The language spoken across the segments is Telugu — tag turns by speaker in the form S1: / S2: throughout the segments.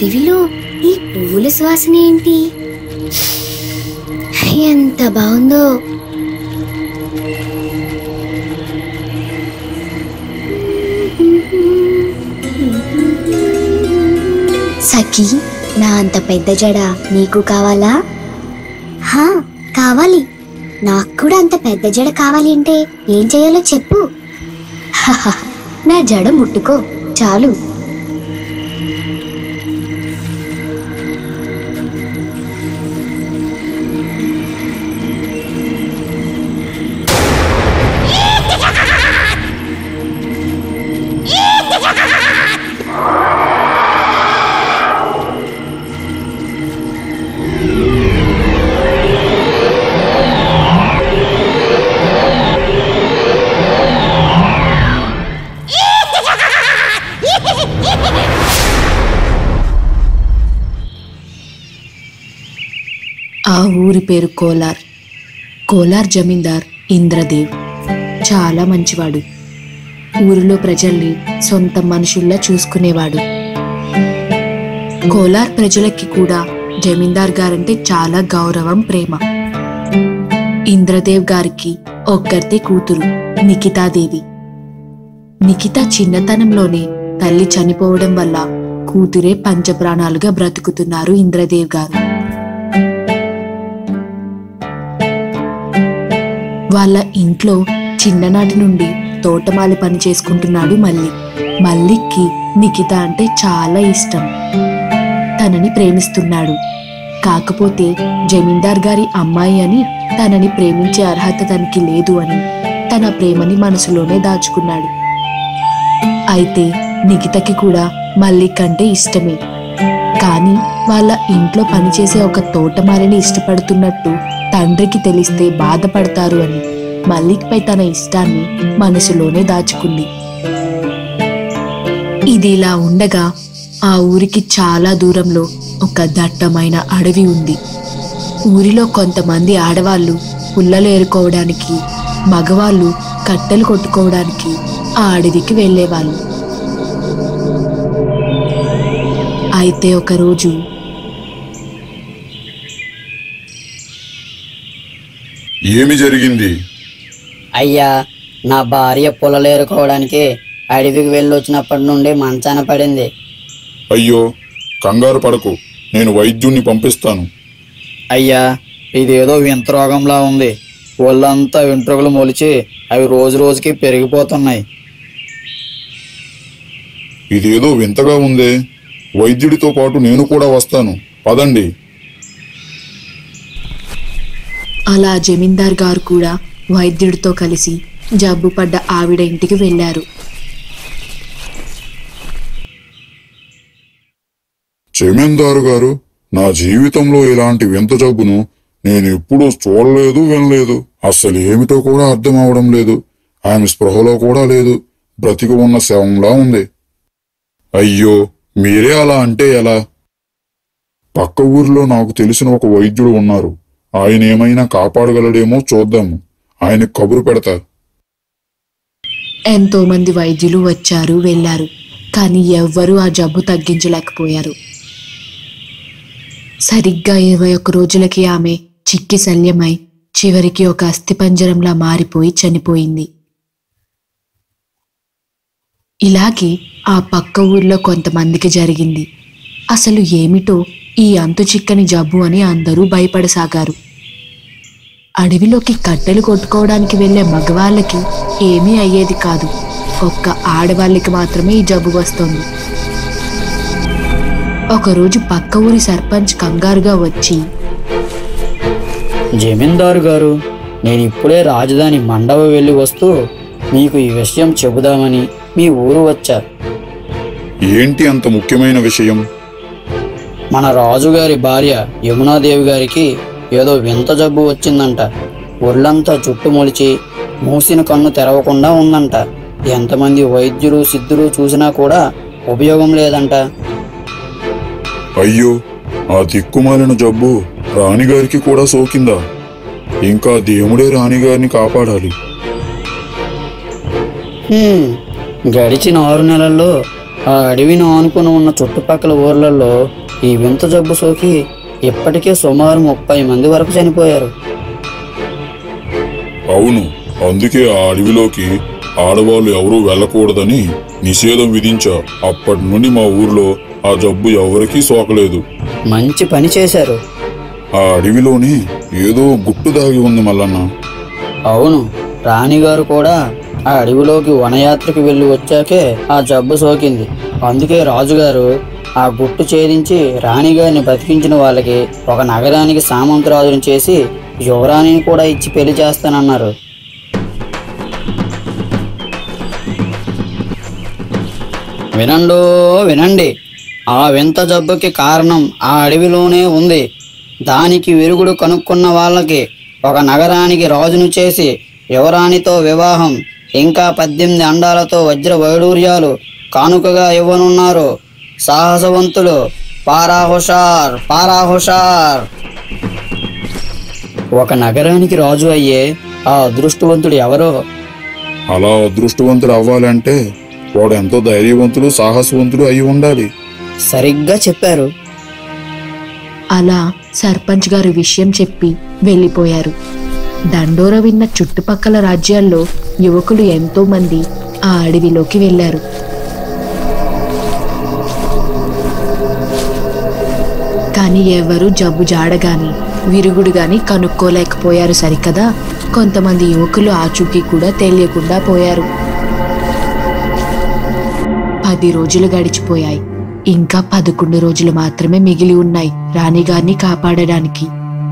S1: అడవిలో ఈ పువ్వుల సువాసన ఏంటి ఎంత బాగుందో సఖీ నా అంత పెద్ద జడ నీకు కావాలా హా కావాలి నాకు కూడా అంత పెద్ద జడ కావాలి అంటే ఏం చేయాలో చెప్పు హహ, నా జడ ముట్టుకో చాలు
S2: ఆ ఊరి పేరు కోలార్ కోలార్ జమీందార్ ఇంద్రదేవ్ చాలా మంచివాడు ఊరిలో ప్రజల్ని సొంత మనుషుల్లా చూసుకునేవాడు కోలార్ ప్రజలకి కూడా జమీందార్ గారంటే చాలా గౌరవం ప్రేమ ఇంద్రదేవ్ గారికి ఒక్కరితే కూతురు నిఖితాదేవి నిఖిత చిన్నతనంలోనే తల్లి చనిపోవడం వల్ల కూతురే పంచప్రాణాలుగా బ్రతుకుతున్నారు ఇంద్రదేవ్ గారు వాళ్ళ ఇంట్లో చిన్ననాటి నుండి తోటమాలి పని చేసుకుంటున్నాడు మల్లి మల్లిక్కి నిఖిత అంటే చాలా ఇష్టం తనని ప్రేమిస్తున్నాడు కాకపోతే జమీందార్ గారి అమ్మాయి అని తనని ప్రేమించే అర్హత తనకి లేదు అని తన ప్రేమని మనసులోనే దాచుకున్నాడు అయితే నిఖితకి కూడా మల్లిక్ అంటే ఇష్టమే కానీ వాళ్ళ ఇంట్లో పనిచేసే ఒక తోటమాలిని ఇష్టపడుతున్నట్టు తండ్రికి తెలిస్తే బాధపడతారు అని మల్లిక్పై తన ఇష్టాన్ని మనసులోనే దాచుకుంది ఇది ఇలా ఉండగా ఆ ఊరికి చాలా దూరంలో ఒక దట్టమైన అడవి ఉంది ఊరిలో కొంతమంది ఆడవాళ్ళు పుల్లలు ఏరుకోవడానికి మగవాళ్ళు కట్టెలు కొట్టుకోవడానికి ఆ అడవికి వెళ్ళేవాళ్ళు అయితే ఒకరోజు
S3: ఏమి జరిగింది
S4: అయ్యా నా భార్య పొలలేరుకోవడానికి అడవికి వెళ్ళొచ్చినప్పటి నుండి మంచాన పడింది
S3: అయ్యో కంగారు పడకు నేను వైద్యుణ్ణి పంపిస్తాను
S5: అయ్యా ఇదేదో వింత రోగంలా ఉంది ఒళ్ళంతా వెంట్రుకలు మొలిచి అవి రోజు రోజుకి పెరిగిపోతున్నాయి
S3: ఇదేదో వింతగా ఉందే వైద్యుడితో పాటు నేను కూడా వస్తాను పదండి
S2: అలా జమీందార్ గారు కూడా వైద్యుడితో కలిసి జబ్బు పడ్డ ఆవిడ ఇంటికి వెళ్ళారు
S3: జమీందారు గారు నా జీవితంలో ఇలాంటి వింత జబ్బును నేను ఎప్పుడూ చూడలేదు వినలేదు అస్సలు ఏమిటో కూడా అర్థం అవడం లేదు ఆమె స్పృహలో కూడా లేదు బ్రతికి ఉన్న శవంలా ఉంది అయ్యో మీరే అలా అంటే ఎలా పక్క ఊరిలో నాకు తెలిసిన ఒక వైద్యుడు ఉన్నారు ఆయన ఏమైనా కాపాడగలడేమో చూద్దాము ఆయన కబురు పెడతా
S2: ఎంతో మంది వైద్యులు వచ్చారు వెళ్ళారు కానీ ఎవ్వరూ ఆ జబ్బు తగ్గించలేకపోయారు సరిగ్గా ఇరవై ఒక్క రోజులకి ఆమె చిక్కి శల్యమై చివరికి ఒక అస్థిపంజరంలా మారిపోయి చనిపోయింది ఇలాగే ఆ పక్క ఊర్లో కొంతమందికి జరిగింది అసలు ఏమిటో ఈ అంతు చిక్కని జబ్బు అని అందరూ భయపడసాగారు అడవిలోకి కట్టెలు కొట్టుకోవడానికి వెళ్లే మగవాళ్ళకి ఏమీ అయ్యేది కాదు ఒక్క ఆడవాళ్ళకి మాత్రమే ఈ జబ్బు వస్తుంది ఒకరోజు పక్క ఊరి సర్పంచ్ కంగారుగా వచ్చి
S5: జమీందారు గారు నేను ఇప్పుడే రాజధాని మండవ వెళ్ళి వస్తూ మీకు ఈ విషయం చెబుదామని మీ ఊరు వచ్చా
S3: ఏంటి అంత ముఖ్యమైన విషయం
S5: మన రాజుగారి భార్య యమునాదేవి గారికి ఏదో వింత జబ్బు వచ్చిందంట ఒళ్ళంతా చుట్టుమొలిచి మూసిన కన్ను తెరవకుండా ఉందంట ఎంతమంది వైద్యులు సిద్ధులు చూసినా కూడా ఉపయోగం లేదంట
S3: అయ్యో ఆ దిక్కుమాలిన జబ్బు రాణిగారికి కూడా సోకిందా ఇంకా దేవుడే రాణిగారిని కాపాడాలి
S5: హ్మ్, గడిచిన ఆరు నెలల్లో ఆ అడవిని ఆనుకుని ఉన్న చుట్టుపక్కల ఊర్లలో ఈ వింత జబ్బు సోకి ఇప్పటికే సుమారు ముప్పై మంది వరకు చనిపోయారు
S3: అవును అందుకే ఆ అడవిలోకి ఆడవాళ్ళు ఎవరూ వెళ్ళకూడదని నిషేధం విధించా అప్పటి నుండి మా ఊర్లో ఆ జబ్బు ఎవరికీ సోకలేదు
S5: మంచి పని చేశారు
S3: ఆ అడవిలోనే ఏదో గుట్టు దాగి ఉంది మల్లన్న
S5: అవును రాణిగారు కూడా ఆ అడవిలోకి వనయాత్రకు వెళ్ళి వచ్చాకే ఆ జబ్బు సోకింది అందుకే రాజుగారు ఆ గుట్టు ఛేదించి రాణిగారిని బతికించిన వాళ్ళకి ఒక నగరానికి సామంతరాజుని చేసి యువరాణిని కూడా ఇచ్చి పెళ్లి చేస్తానన్నారు వినండు వినండి ఆ వింత జబ్బుకి కారణం ఆ అడవిలోనే ఉంది దానికి విరుగుడు కనుక్కున్న వాళ్ళకి ఒక నగరానికి రాజును చేసి యువరాణితో వివాహం ఇంకా పద్దెనిమిది అండాలతో వజ్ర వైడూర్యాలు కానుకగా ఇవ్వనున్నారు సాహసవంతులు పారా హుషార్ పారా హుషార్ ఒక నగరానికి రాజు అయ్యే ఆ అదృష్టవంతుడు ఎవరో
S3: అలా అదృష్టవంతుడు అవ్వాలంటే వాడు ఎంతో ధైర్యవంతుడు సాహసవంతుడు అయి ఉండాలి
S5: సరిగ్గా చెప్పారు
S2: అలా సర్పంచ్ గారు విషయం చెప్పి వెళ్ళిపోయారు దండోర విన్న చుట్టుపక్కల రాజ్యాల్లో యువకులు ఎంతో మంది ఆ అడవిలోకి వెళ్ళారు కానీ ఎవరు జబ్బు జాడగాని విరుగుడు గాని కనుక్కోలేకపోయారు సరికదా కొంతమంది యువకులు ఆచూకీ కూడా తెలియకుండా పోయారు పది రోజులు గడిచిపోయాయి ఇంకా పదకొండు రోజులు మాత్రమే మిగిలి ఉన్నాయి రాణిగారిని కాపాడడానికి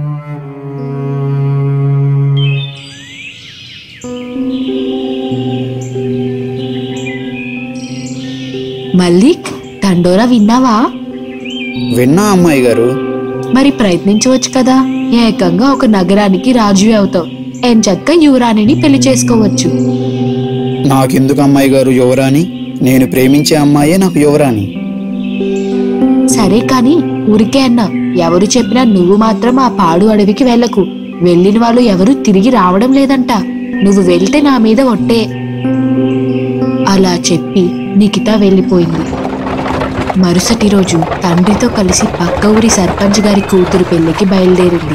S2: మల్లిక్ దండోరా విన్నావా
S5: విన్నా అమ్మాయి గారు
S2: మరి ప్రయత్నించవచ్చు కదా ఏకంగా ఒక నగరానికి రాజువే అవుతావు ఎంచక్క యువరాణిని పెళ్లి చేసుకోవచ్చు
S5: నాకెందుకు అమ్మాయి గారు యువరాణి నేను ప్రేమించే అమ్మాయే నాకు యువరాణి
S2: సరే కాని ఊరికే అన్నా ఎవరు చెప్పినా నువ్వు మాత్రం ఆ పాడు అడవికి వెళ్ళకు వెళ్ళిన వాళ్ళు ఎవరు తిరిగి రావడం లేదంట నువ్వు వెళ్తే నా మీద ఒట్టే అలా చెప్పి నిఖిత వెళ్ళిపోయింది మరుసటి రోజు తండ్రితో కలిసి పక్క ఊరి సర్పంచ్ గారి కూతురు పెళ్లికి బయలుదేరింది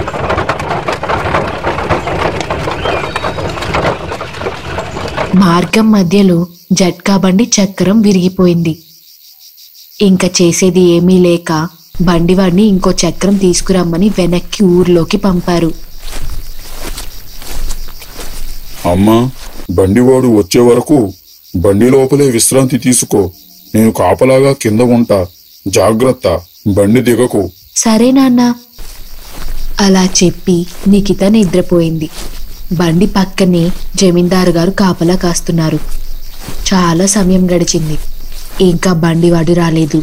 S2: మార్గం మధ్యలో జట్కా బండి చక్రం విరిగిపోయింది ఇంకా చేసేది ఏమీ లేక బండివాడిని ఇంకో చక్రం తీసుకురమ్మని వెనక్కి ఊర్లోకి పంపారు
S3: అమ్మా బండివాడు వచ్చే వరకు బండి లోపలే విశ్రాంతి తీసుకో నేను కాపలాగా కింద ఉంటా జాగ్రత్త బండి దిగకు
S2: సరే నాన్న అలా చెప్పి నిఖిత నిద్రపోయింది బండి పక్కనే జమీందారు గారు కాపలా కాస్తున్నారు చాలా సమయం గడిచింది ఇంకా బండివాడు రాలేదు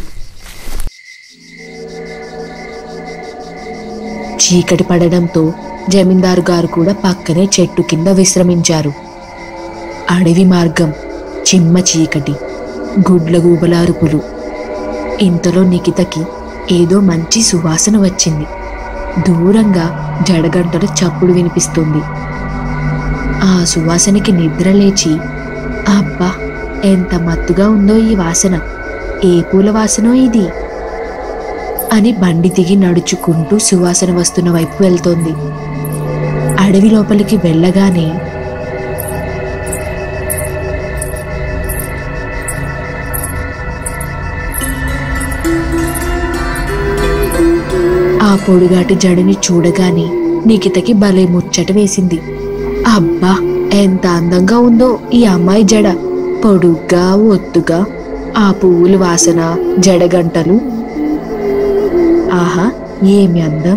S2: చీకటి పడడంతో జమీందారు గారు కూడా పక్కనే చెట్టు కింద విశ్రమించారు అడవి మార్గం చిమ్మ చీకటి గుడ్ల గూబలారుపులు ఇంతలో నిఖితకి ఏదో మంచి సువాసన వచ్చింది దూరంగా జడగంటల చప్పుడు వినిపిస్తుంది ఆ సువాసనకి నిద్ర లేచి అబ్బా ఎంత మత్తుగా ఉందో ఈ వాసన ఏ పూల వాసనో ఇది అని బండి దిగి నడుచుకుంటూ సువాసన వస్తున్న వైపు వెళ్తోంది అడవి లోపలికి వెళ్ళగానే ఆ పొడుగాటి జడని చూడగానే నిఖితకి భలే ముచ్చట వేసింది అబ్బా ఎంత అందంగా ఉందో ఈ అమ్మాయి జడ పొడుగ్గా ఒత్తుగా ఆ పువ్వుల వాసన జడగంటలు ఆహా ఏమి అందం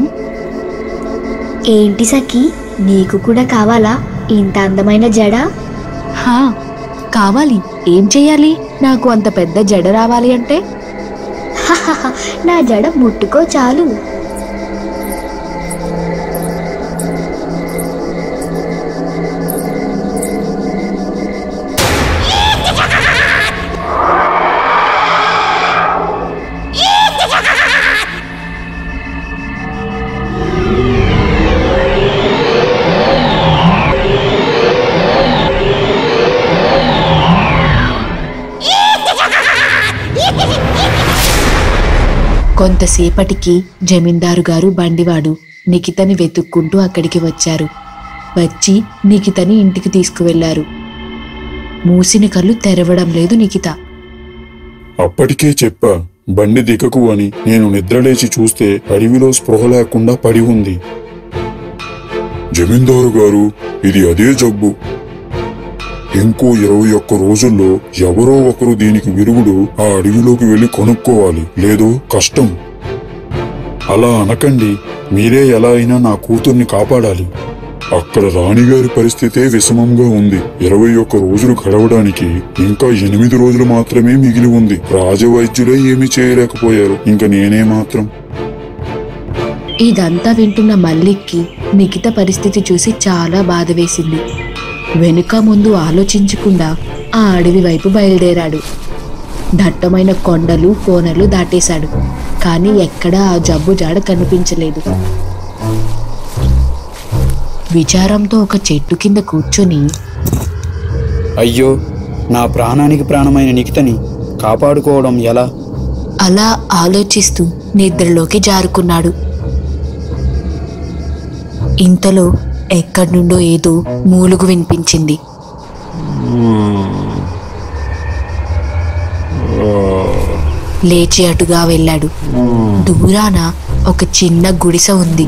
S1: ఏంటి సఖి నీకు కూడా కావాలా ఇంత అందమైన జడ
S2: హా కావాలి ఏం చెయ్యాలి నాకు అంత పెద్ద జడ రావాలి అంటే
S1: హహహ, నా జడ ముట్టుకో చాలు
S2: కొంతసేపటికి జమీందారు గారు బండివాడు నిఖితని వెతుక్కుంటూ అక్కడికి వచ్చారు వచ్చి నిఖితని ఇంటికి తీసుకువెళ్లారు మూసిన కళ్ళు తెరవడం లేదు నిఖిత
S3: అప్పటికే చెప్పా బండి దిగకు అని నేను నిద్రలేచి చూస్తే అడవిలో స్పృహ లేకుండా పడి ఉంది జమీందారు గారు ఇది అదే జబ్బు ఇంకో ఇరవై ఒక్క రోజుల్లో ఎవరో ఒకరు దీనికి విరుగుడు ఆ అడవిలోకి వెళ్లి కొనుక్కోవాలి లేదో కష్టం అలా అనకండి మీరే ఎలా అయినా నా కూతుర్ని కాపాడాలి అక్కడ రాణిగారి పరిస్థితే విషమంగా ఉంది ఇరవై ఒక్క రోజులు గడవడానికి ఇంకా ఎనిమిది రోజులు మాత్రమే మిగిలి ఉంది రాజవైద్యులే ఏమీ చేయలేకపోయారు ఇంకా నేనే మాత్రం
S2: ఇదంతా వింటున్న మల్లిక్కి నిఖిత పరిస్థితి చూసి చాలా బాధ వేసింది వెనుక ముందు ఆలోచించకుండా ఆ అడవి వైపు బయలుదేరాడు దట్టమైన కొండలు కోనలు దాటేశాడు కానీ ఎక్కడా ఆ జబ్బు జాడ కనిపించలేదు విచారంతో ఒక చెట్టు కింద కూర్చొని
S5: అయ్యో నా ప్రాణానికి ప్రాణమైన నిఖితని కాపాడుకోవడం ఎలా
S2: అలా ఆలోచిస్తూ నిద్రలోకి జారుకున్నాడు ఇంతలో ఎక్కడి నుండో ఏదో మూలుగు వినిపించింది లేచి అటుగా వెళ్ళాడు దూరాన ఒక చిన్న గుడిసె ఉంది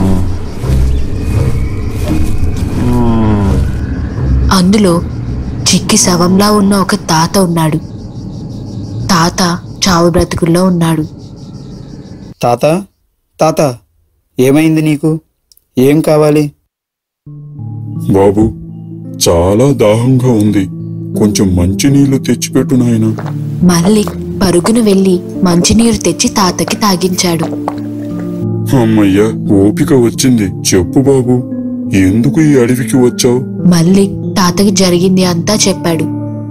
S2: అందులో చిక్కి శవంలా ఉన్న ఒక తాత ఉన్నాడు తాత చావు బ్రతుకుల్లో ఉన్నాడు
S5: తాత తాత ఏమైంది నీకు ఏం కావాలి
S3: బాబు చాలా దాహంగా ఉంది కొంచెం మంచినీళ్లు తెచ్చిపెట్టు నాయనా
S2: మళ్ళీ పరుగును వెళ్ళి మంచినీరు తెచ్చి తాతకి తాగించాడు
S3: అమ్మయ్యా ఓపిక వచ్చింది చెప్పు బాబు ఎందుకు ఈ అడవికి వచ్చావు
S2: మళ్ళీ తాతకి జరిగింది అంతా చెప్పాడు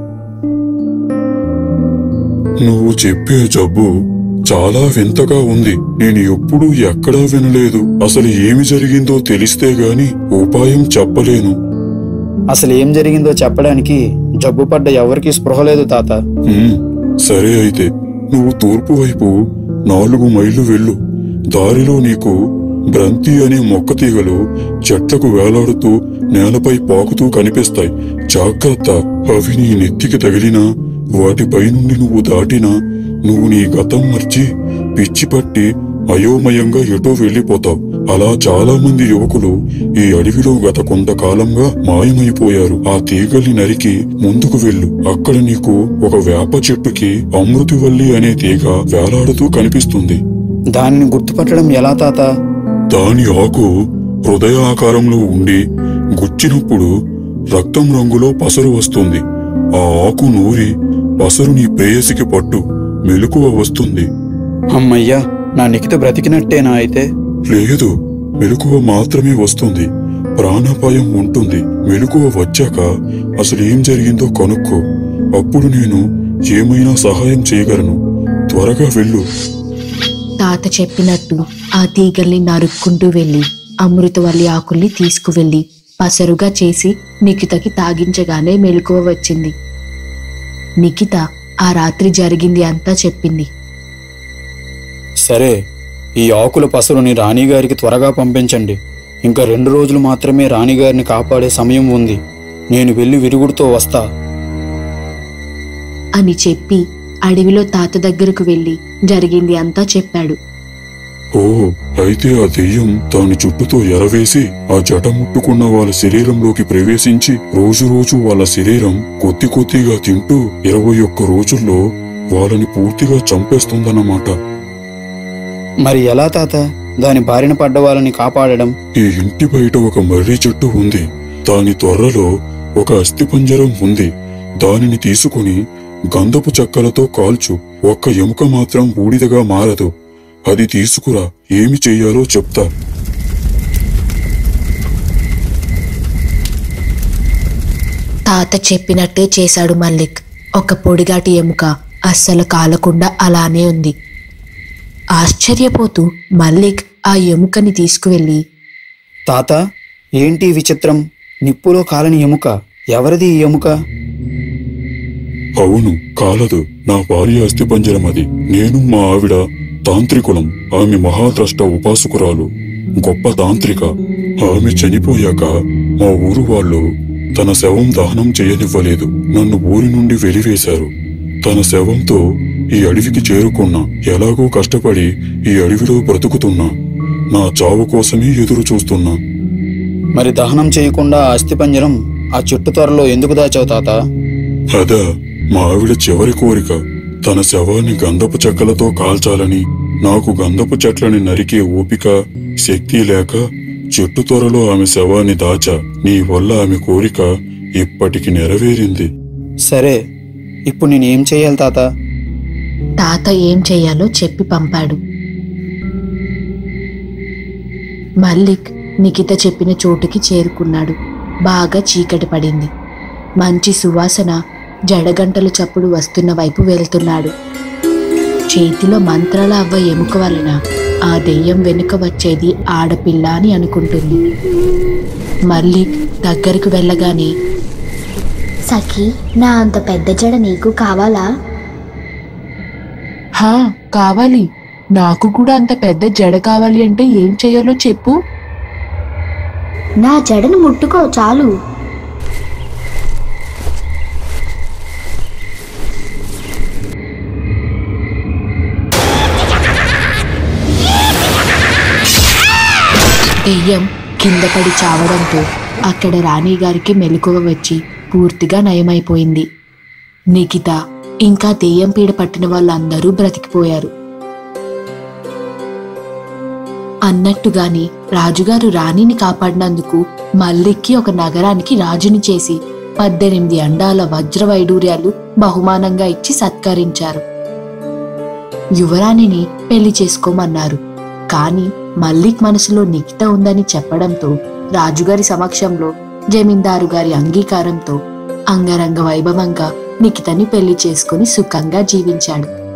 S3: నువ్వు చెప్పే జబ్బు చాలా వింతగా ఉంది నేను ఎప్పుడూ ఎక్కడా వినలేదు అసలు ఏమి జరిగిందో తెలిస్తే గాని ఉపాయం చెప్పలేను
S5: అసలు ఏం జరిగిందో చెప్పడానికి జబ్బు పడ్డ ఎవరికీ స్పృహ లేదు తాత
S3: ఉమ్, సరే అయితే నువ్వు తూర్పు వైపు నాలుగు మైళ్ళు వెళ్ళు దారిలో నీకు బ్రంతి అనే మొక్క తీగలు చెట్లకు వేలాడుతూ నేలపై పాకుతూ కనిపిస్తాయి జాగ్రత్త అవి నీ నెత్తికి తగిలినా వాటిపై నుండి నువ్వు దాటినా నువ్వు నీ గతం మర్చి పిచ్చి పట్టి అయోమయంగా ఎటో వెళ్ళిపోతావు అలా చాలా మంది యువకులు ఈ అడవిలో గత కొంతకాలంగా మాయమైపోయారు ఆ తీగల్ని నరికి ముందుకు వెళ్ళు అక్కడ నీకు ఒక వేప చెట్టుకి అమృతివల్లి అనే తీగ వేలాడుతూ కనిపిస్తుంది
S5: దానిని గుర్తుపట్టడం ఎలా తాత
S3: దాని ఆకు హృదయ ఆకారంలో ఉండి గుచ్చినప్పుడు రక్తం రంగులో పసరు వస్తుంది ఆ ఆకు నూరి పసరు నీ ప్రేయసికి పట్టు మెలకువ వస్తుంది
S5: అమ్మయ్యా నా నిఖిత బ్రతికినట్టేనా అయితే
S3: లేదు మెలకువ మాత్రమే వస్తుంది ప్రాణాపాయం ఉంటుంది మెలకువ వచ్చాక అసలు ఏం జరిగిందో కనుక్కో అప్పుడు నేను ఏమైనా సహాయం చేయగలను త్వరగా వెళ్ళు
S2: తాత చెప్పినట్టు ఆ తీగల్ని నరుక్కుంటూ వెళ్ళి అమృతవల్లి ఆకుల్ని తీసుకువెళ్ళి పసరుగా చేసి నిఖితకి తాగించగానే మెలకువ వచ్చింది నిఖిత ఆ రాత్రి జరిగింది అంతా చెప్పింది
S5: సరే ఈ ఆకుల పసరుని రాణిగారికి త్వరగా పంపించండి ఇంకా రెండు రోజులు మాత్రమే రాణిగారిని కాపాడే సమయం ఉంది నేను వెళ్ళి విరుగుడుతో వస్తా
S2: అని చెప్పి అడవిలో తాత దగ్గరకు వెళ్ళి జరిగింది అంతా చెప్పాడు
S3: ఓ అయితే ఆ దెయ్యం దాని చుట్టుతో ఎరవేసి ఆ జట ముట్టుకున్న వాళ్ళ శరీరంలోకి ప్రవేశించి రోజు రోజు వాళ్ళ శరీరం కొద్ది కొద్దిగా తింటూ ఇరవై ఒక్క రోజుల్లో వాళ్ళని పూర్తిగా చంపేస్తుందన్నమాట
S5: మరి ఎలా తాత దాని బారిన పడ్డ వాళ్ళని కాపాడడం
S3: ఈ ఇంటి బయట ఒక మర్రి చెట్టు ఉంది దాని త్వరలో ఒక అస్థిపంజరం ఉంది దానిని తీసుకుని గంధపు చెక్కలతో కాల్చు ఒక్క ఎముక మాత్రం బూడిదగా మారదు అది తీసుకురా ఏమి చెయ్యాలో చెప్తా
S2: తాత చెప్పినట్టే చేశాడు మల్లిక్ ఒక పొడిగాటి ఎముక అస్సలు కాలకుండా అలానే ఉంది ఆశ్చర్యపోతూ మల్లిక్ ఆ ఎముకని తీసుకువెళ్ళి
S5: తాత ఏంటి ఈ విచిత్రం నిప్పులో కాలని ఎముక ఎవరిది ఈ ఎముక
S3: అవును కాలదు నా భార్య అస్థిపంజరం అది నేను మా ఆవిడ తాంత్రికులం ఆమె మహాద్రష్ట ఉపాసకురాలు గొప్ప తాంత్రిక ఆమె చనిపోయాక మా ఊరు వాళ్ళు తన శవం దహనం చేయనివ్వలేదు నన్ను ఊరి నుండి వెలివేశారు తన శవంతో ఈ అడవికి చేరుకున్నా ఎలాగో కష్టపడి ఈ అడవిలో బ్రతుకుతున్నా నా చావు కోసమే ఎదురు చూస్తున్నా
S5: మరి దహనం చేయకుండా ఆ అస్థిపంజరం ఆ చెట్టు త్వరలో ఎందుకు దాచావు తాత
S3: అదా మా ఆవిడ చివరి కోరిక తన శవాన్ని గంధపు చెక్కలతో కాల్చాలని నాకు గంధపు చెట్లని నరికే ఓపిక శక్తి లేక చెట్టు త్వరలో ఆమె శవాన్ని దాచా నీ వల్ల ఆమె కోరిక ఇప్పటికి నెరవేరింది
S5: సరే ఇప్పుడు నేనేం చేయాలి తాత
S2: తాత ఏం చెయ్యాలో చెప్పి పంపాడు మల్లిక్ నిఖిత చెప్పిన చోటుకి చేరుకున్నాడు బాగా చీకటి పడింది మంచి సువాసన జడగంటల చప్పుడు వస్తున్న వైపు వెళ్తున్నాడు చేతిలో మంత్రాల అవ్వ ఎముక వలన ఆ దెయ్యం వెనుక వచ్చేది ఆడపిల్ల అని అనుకుంటుంది మల్లిక్ దగ్గరకు వెళ్ళగానే
S1: సఖి నా అంత పెద్ద జడ నీకు కావాలా
S2: హా కావాలి నాకు కూడా అంత పెద్ద జడ కావాలి అంటే ఏం చేయాలో చెప్పు
S1: నా జడను ముట్టుకో చాలు
S2: దెయ్యం కింద పడి చావడంతో అక్కడ రాణి గారికి మెలకువ వచ్చి పూర్తిగా నయమైపోయింది నిఖిత ఇంకా దెయ్యం పీడ పట్టిన వాళ్ళందరూ బ్రతికిపోయారు అన్నట్టుగాని రాజుగారు రాణిని కాపాడినందుకు మల్లిక్కి ఒక నగరానికి రాజుని చేసి పద్దెనిమిది అండాల వజ్ర వైడూర్యాలు బహుమానంగా ఇచ్చి సత్కరించారు యువరాణిని పెళ్లి చేసుకోమన్నారు కాని మల్లిక్ మనసులో నిఖిత ఉందని చెప్పడంతో రాజుగారి సమక్షంలో జమీందారు గారి అంగీకారంతో అంగరంగ వైభవంగా నిఖితని పెళ్లి చేసుకుని సుఖంగా జీవించాడు